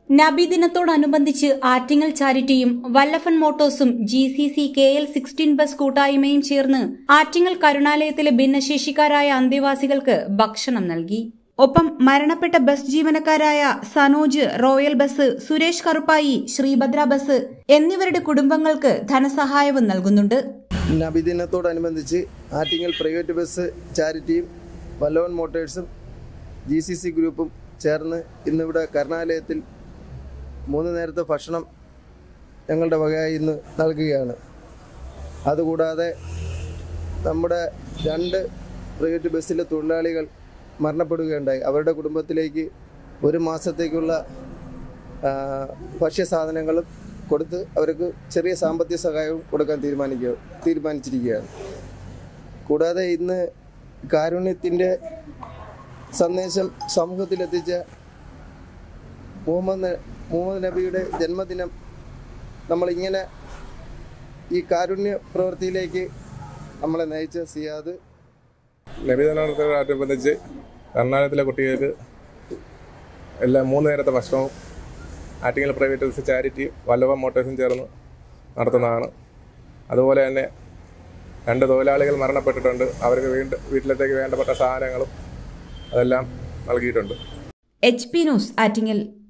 നബി ദിനത്തോടനുബന്ധിച്ച് ആറ്റിങ്ങൽ ചാരിറ്റിയും വല്ലഫൻ മോട്ടോഴ്സും G C C K L sixteen bus കൂട്ടായ്മയും ചേർന്ന് ആറ്റിങ്ങൽ കരുണാലയത്തിലെ ഭിന്നശേഷിക്കാരായ അന്തേവാസികൾക്ക് ഭക്ഷണം നൽകി ഒപ്പം മരണപ്പെട്ട ബസ് ജീവനക്കാരായ സനോജ് റോയൽ ബസ് സുരേഷ് കറുപ്പായി ശ്രീഭദ്ര ബസ് എന്നിവരുടെ കുടുംബങ്ങൾക്ക് ധനസഹായവും നൽകുന്നുണ്ട് നബിദിനത്തോടനുബന്ധിച്ച് ആറ്റിങ്ങൽ പ്രൈവറ്റ് ബസ് ചാരിറ്റിയും വല്ലവൻ മോട്ടേഴ്സും ജി സി സി ഗ്രൂപ്പും ചേർന്ന് ഇന്നിവിടെ കരുണാലയത്തിൽ മൂന്ന് നേരത്തെ ഭക്ഷണം ഞങ്ങളുടെ വകയായി ഇന്ന് നൽകുകയാണ് അതുകൂടാതെ നമ്മുടെ രണ്ട് പ്രൈവറ്റ് ബസ്സിലെ തൊഴിലാളികൾ മരണപ്പെടുകയുണ്ടായി അവരുടെ കുടുംബത്തിലേക്ക് ഒരു മാസത്തേക്കുള്ള ആ, ഭക്ഷ്യസാധനങ്ങളും കൊടുത്ത് അവർക്ക് ചെറിയ സാമ്പത്തിക സഹായവും കൊടുക്കാൻ തീരുമാനിക്കുക തീരുമാനിച്ചിരിക്കുകയാണ് കൂടാതെ ഇന്ന് കാരുണ്യത്തിൻ്റെ സന്ദേശം സമൂഹത്തിലെത്തിച്ച മുഹമ്മദ് ന- മുഹമ്മദ് നബിയുടെ ജന്മദിനം നമ്മളിങ്ങനെ ഈ കാരുണ്യ പ്രവൃത്തിയിലേക്ക് നമ്മളെ നയിച്ച സിയാദ് നബിദിനത്തോടനുബന്ധിച്ച് എറണാകുളത്തിലെ കുട്ടികൾക്ക് എല്ലാ മൂന്ന് നേരത്തെ ഭക്ഷണവും ആറ്റിങ്ങൽ പ്രൈവറ്റ് ബസ് ചാരിറ്റിയും വല്ലഭ മോട്ടേഴ്സും ചേർന്ന് നടത്തുന്നതാണ് അതുപോലെ തന്നെ രണ്ട് തൊഴിലാളികൾ മരണപ്പെട്ടിട്ടുണ്ട് അവർക്ക് വീണ്ടും വീട്ടിലത്തേക്ക് വേണ്ടപ്പെട്ട സാധനങ്ങളും അതെല്ലാം നൽകിയിട്ടുണ്ട് എച്ച് പി ന്യൂസ് ആറ്റിങ്ങൽ